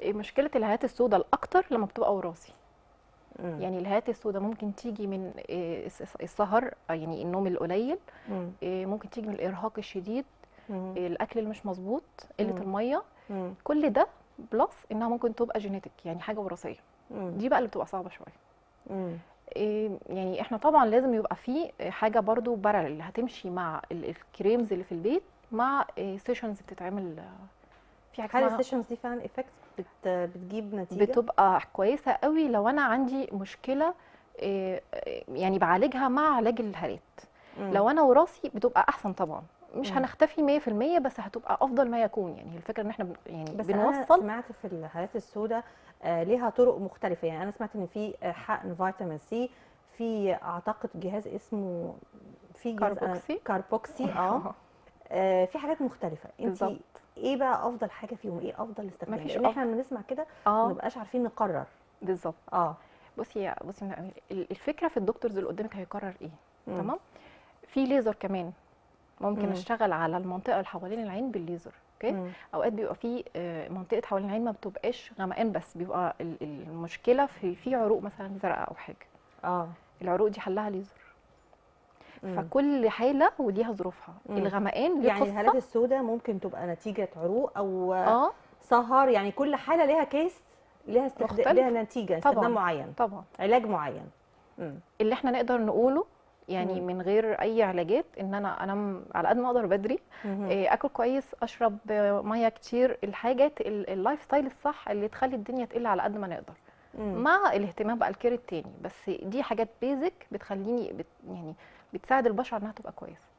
مشكله الهالات السوداء الاكتر لما بتبقى وراثي مم. يعني الهالات السوداء ممكن تيجي من آه، الس- السهر آه، يعني النوم القليل مم. آه، ممكن تيجي من الارهاق الشديد مم. آه، الاكل اللي مش مظبوط قله مم. الميه مم. كل ده بلس انها ممكن تبقى جينيتك يعني حاجه وراثيه مم. دي بقى اللي بتبقى صعبه شويه مم. إيه يعني احنا طبعا لازم يبقى في حاجه برضو بارل هتمشي مع ال- الكريمز اللي في البيت مع سيشنز بتتعمل آه، في حاجه هل اسمها السيشنز دي فعلا افكت بت... بتجيب نتيجه بتبقى كويسه قوي لو انا عندي مشكله إيه، إيه، يعني بعالجها مع علاج الهالات مم. لو انا وراثي بتبقى احسن طبعا مش مم. هنختفي 100% بس هتبقى افضل ما يكون يعني الفكره ان احنا بن- يعني بس انا بنوصل سمعت في الهالات السوداء آه ليها طرق مختلفه يعني انا سمعت ان في آه، حقن فيتامين سي في اعتقد جهاز اسمه في جهاز أنا- كاربوكسي. كاربوكسي اه آه، في حاجات مختلفه انت بالظبط. ايه بقى افضل حاجه فيهم ايه افضل استخدام مفيش لان احنا لما نسمع كده ما اه نبقاش عارفين نقرر بالظبط اه بصي يا بصي يا أمير، ال- الفكره في الدكتورز اللي قدامك هيقرر ايه مم. تمام في ليزر كمان ممكن مم. اشتغل على المنطقه اللي حوالين العين بالليزر اوكي مم. اوقات بيبقى في آه، منطقه حوالين العين ما بتبقاش غمقان بس بيبقى ال- ال- المشكله في في عروق مثلا زرقاء او حاجه اه العروق دي حلها ليزر مم. فكل حاله وليها ظروفها مم. الغمقان ليه يعني قصة. الهالات السوداء ممكن تبقى نتيجه عروق او اه سهر يعني كل حاله ليها كيس ليها استخدام مختلف. ليها نتيجه طبعاً. استخدام معين طبعا علاج معين مم. اللي احنا نقدر نقوله يعني مم. من غير اي علاجات ان انا انام على قد ما اقدر بدري مهم. إيه، اكل كويس اشرب آه، ميه كتير الحاجات ال- اللايف ستايل الصح اللي تخلي الدنيا تقل على قد ما نقدر مم. مع الاهتمام بقى الكير التاني بس دي حاجات بيزك بتخليني بت يعني بتساعد البشره انها تبقى كويسه